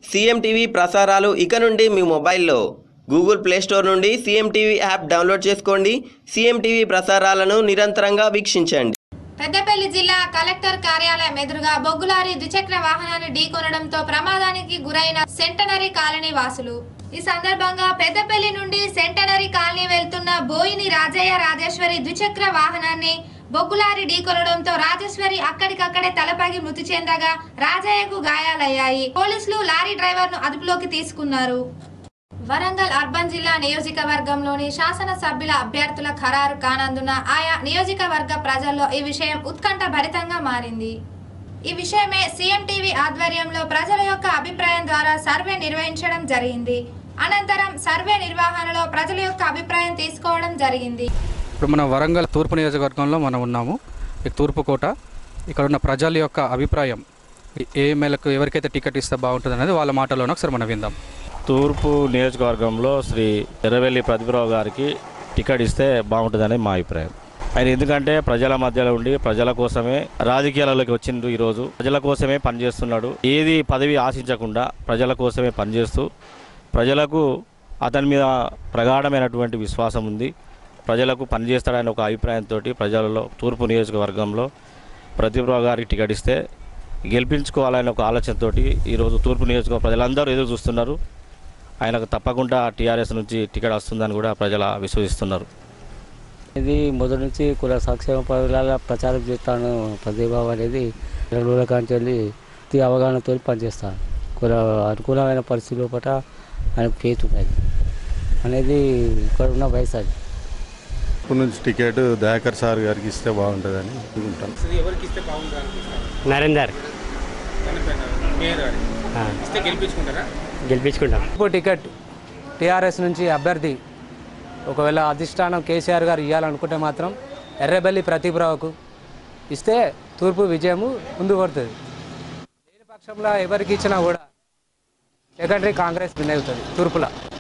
CM TV ప్రసారాలు ఇక నుండి మీ మొబైల్లో గూగుల్ ప్లేస్టోర్ నుండి సీఎం టీవీ యాప్ డౌన్లోడ్ చేసుకోండి సీఎం టీవీ ప్రసారాలను నిరంతరంగా వీక్షించండి పెద్దపల్లి జిల్లా కలెక్టర్ కార్యాలయం ఎదురుగా బొగ్గులారి ద్విచక్ర వాహనాన్ని ఢీకొనడంతో ప్రమాదానికి గురైన సెంటనరీ కాలనీ వాసులు ఈ సందర్భంగా పెద్దపల్లి నుండి సెంటనరీ కాలనీ వెళ్తున్న బోయిని రాజయ్య రాజేశ్వరి ద్విచక్ర వాహనాన్ని బొగ్గులారి ఢీకొనడంతో రాజేశ్వరి అక్కడికక్కడే తలపగి మృతి చెందగా రాజయ్యకు గాయాలయ్యాయి పోలీసులు లారీ డ్రైవర్ ను అదుపులోకి తీసుకున్నారు వరంగల్ అర్బన్ జిల్లా నియోజకవర్గంలోని శాసనసభ్యుల అభ్యర్థుల ఖరారు కానందున ఆయా నియోజకవర్గ ప్రజల్లో ఈ విషయం ఉత్కంఠ భరితంగా మారింది ఈ విషయమే సీఎం టీవీ ఆధ్వర్యంలో ప్రజల యొక్క అభిప్రాయం ద్వారా సర్వే నిర్వహించడం జరిగింది అనంతరం సర్వే నిర్వహణలో ప్రజల యొక్క అభిప్రాయం తీసుకోవడం జరిగింది ఇప్పుడు మనం వరంగల్ తూర్పు నియోజకవర్గంలో మనం ఉన్నాము ఈ తూర్పు కోట ఇక్కడ ఉన్న ప్రజల యొక్క అభిప్రాయం ఏ మేరకు ఎవరికైతే టికెట్ ఇస్తే బాగుంటుంది అనేది వాళ్ళ మాటలోనే ఒకసారి మనం విందాం తూర్పు నియోజకవర్గంలో శ్రీ ఎర్రవెల్లి ప్రతిభరావు గారికి టికెట్ ఇస్తే బాగుంటుందని మా అభిప్రాయం ఆయన ఎందుకంటే ప్రజల మధ్యలో ఉండి ప్రజల కోసమే రాజకీయాలలోకి వచ్చిండు ఈరోజు ప్రజల కోసమే పనిచేస్తున్నాడు ఏది పదవి ఆశించకుండా ప్రజల కోసమే పనిచేస్తూ ప్రజలకు అతని మీద ప్రగాఢమైనటువంటి విశ్వాసం ఉంది ప్రజలకు పనిచేస్తాడని ఒక అభిప్రాయంతో ప్రజలలో తూర్పు నియోజకవర్గంలో ప్రతిభరావు గారికి టికెట్ ఇస్తే గెలిపించుకోవాలనే ఒక ఆలోచనతో ఈరోజు తూర్పు నియోజకవర్గ ప్రజలందరూ ఎదురు చూస్తున్నారు ఆయనకు తప్పకుండా టీఆర్ఎస్ నుంచి టికెట్ వస్తుందని కూడా ప్రజల విశ్వసిస్తున్నారు ఇది మొదటి నుంచి కుల సంక్షేమ పథకాల ప్రచారం చేస్తాను ప్రతిభావం అనేది రెండు రోజుల కాంచి వెళ్ళి పూర్తి అవగాహనతో పనిచేస్తాను కుల అనుకూలమైన పరిస్థితి లోపల ఆయన ఫేత్ ఉన్నది అనేది ఇక్కడ ఉన్న వయసు అది ఇప్పటి నుంచి టికెట్ దయాకర్ సార్ గారికి ఇస్తే బాగుంటుందని అనుకుంటాను నరేందర్ ఆ. గెలిపించుకుంటాం ఇప్పుడు టికెట్ టీఆర్ఎస్ నుంచి అభ్యర్థి ఒకవేళ అధిష్టానం కేసీఆర్ గారు ఇవ్వాలనుకుంటే మాత్రం ఎర్రబెల్లి ప్రతిభరావుకు ఇస్తే తూర్పు విజయము ముందు పడుతుంది లేని పక్షంలో ఎవరికి ఇచ్చినా కూడా సెకండరీ కాంగ్రెస్ విన్ అవుతుంది తూర్పులో